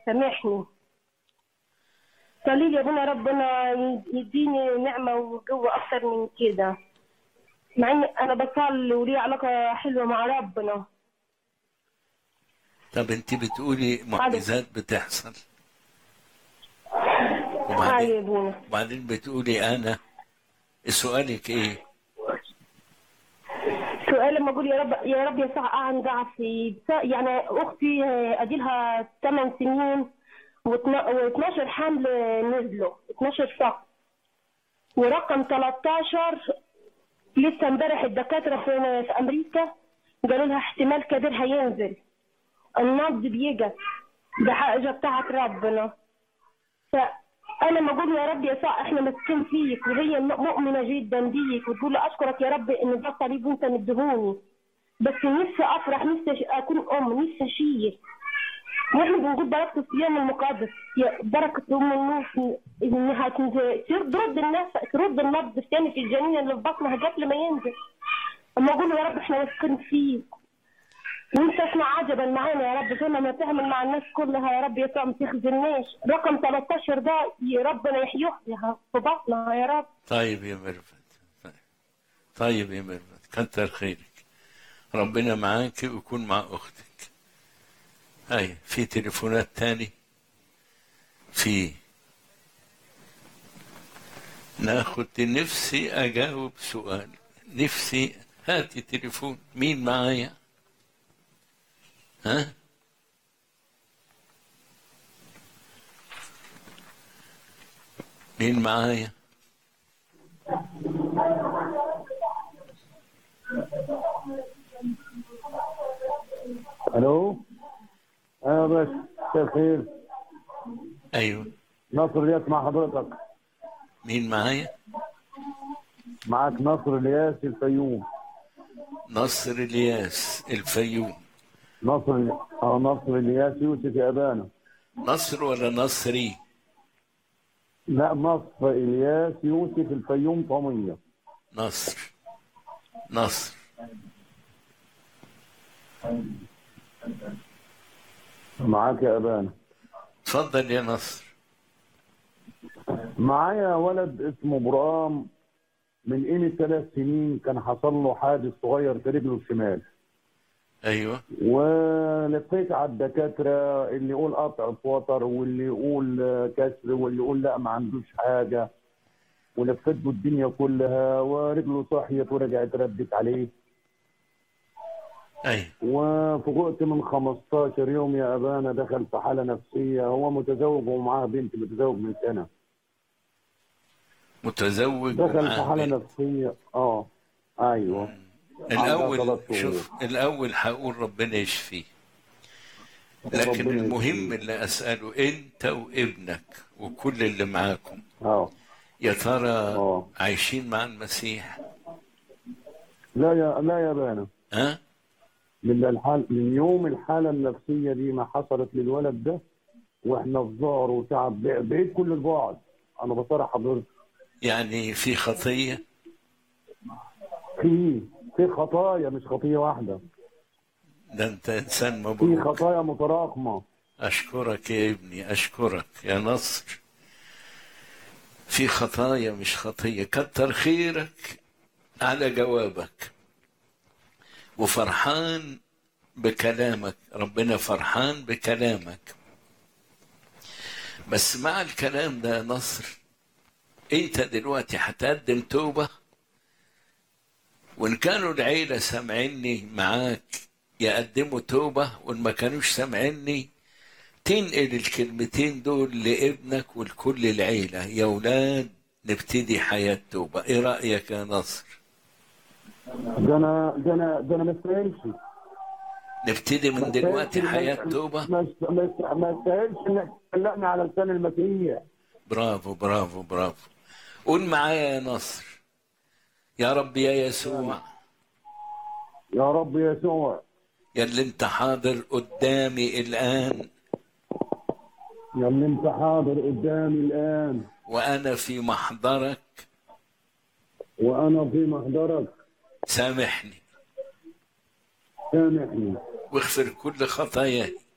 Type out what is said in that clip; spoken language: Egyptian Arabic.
سامحني صلي لي يا ابونا ربنا يديني نعمة وقوة أكتر من كده مع إني أنا بصلي ولي علاقة حلوة مع ربنا طب انت بتقولي معجزات بتحصل أيوة وبعدين يا ابونا وبعدين بتقولي انا سؤالك ايه سؤال لما أقول يا رب يا رب يسوع أعن ضعفي بس- يعني أختي أديلها 8 سنين و12 حمل نزلوا 12 شهر ورقم 13 لسه امبارح الدكاترة في, في أمريكا قالوا لها احتمال كبير هينزل النبض بيجي ده حاجة بتاعت ربنا فأنا لما أقول يا رب يسوع احنا ماسكين فيك وهي مؤمنة جدا بيك وتقول لي أشكرك يا رب إن ده صليب وأنت مديهوني بس نفسي أفرح نفسي أكون أم نفسي أشيل واحنا بنقول بركة الصيام المقدس يا بركة أم النوح إنها تنزل- ترد النفس ترد النبض الثاني في الجنين اللي في بطنها قبل ما ينزل أما أقول يا رب إحنا واثقين فيك وأنت اسمع عجبا معانا يا رب زي ما تعمل مع الناس كلها يا رب يسوع ما تخزناش رقم 13 ده يا ربنا يحييها في بطنها يا رب طيب يا ميرفت طيب. طيب يا ميرفت كتر خيرك ربنا معاك ويكون مع اختك هاي في تليفونات تاني في ناخد نفسي اجاوب سؤال نفسي هاتي تليفون مين معايا ها مين معايا الو ايوه يا باشا مساء الخير ايوه نصر الياس مع حضرتك مين معايا معاك نصر الياس الفيوم نصر الياس الفيوم نصر اه نصر الياس يوسف يا ابانا نصر ولا نصري لا نصر الياس يوسف الفيوم طميه نصر نصر معاك يا ابانا اتفضل يا نصر معايا ولد اسمه برام من قيمة ثلاث سنين كان حصل له حادث صغير في رجله الشمال ايوه ولفيت على الدكاترة اللي يقول قطع في وتر واللي يقول آه، كسر واللي يقول لا ما عندوش حاجة ولفيت له الدنيا كلها ورجله صحيت ورجعت ردت عليه ايوه وفوقت من 15 يوم يا أبانا دخل في حالة نفسية هو متزوج ومعاه بنت متزوج من سنة متزوج دخل في ومعاه حالة بنت. نفسية اه ايوه الاول عندها ثلاث شوف شهور. الاول هقول ربنا يشفيه لكن ربنا المهم يشفيه. اللي اساله انت وابنك وكل اللي معاكم اه يا ترى اه عايشين مع المسيح لا يا لا يا بانا ها من الحال من يوم الحالة النفسية دي ما حصلت للولد ده واحنا في ذعر وتعب بع- بعيد كل البعد انا بصارح حضرتك يعني في خطيه في في خطايا مش خطية واحدة ده انت انسان في مبروك خطايا متراكمة أشكرك يا ابني أشكرك يا نصر في خطايا مش خطية كتر خيرك على جوابك وفرحان بكلامك ربنا فرحان بكلامك بس مع الكلام ده يا نصر انت دلوقتي هتقدم توبة وان كانوا العيلة سامعيني معاك يقدموا توبة وان ما كانوش سامعيني تنقل الكلمتين دول لابنك ولكل العيلة يا ولاد نبتدي حياة توبة ايه رأيك يا نصر ده انا ده انا ده انا ما استاهلش نبتدي من دلوقتي حياة توبة ما ما ما استاهلش انك تكلمني على لسان المسيح برافو برافو برافو قول معايا يا نصر يا رب يا يسوع يا رب يسوع يا اللي انت حاضر قدامي الآن يا اللي انت حاضر قدامي الان وأنا في محضرك وانا في محضرك سامحني سامحني واغفر كل خطاياي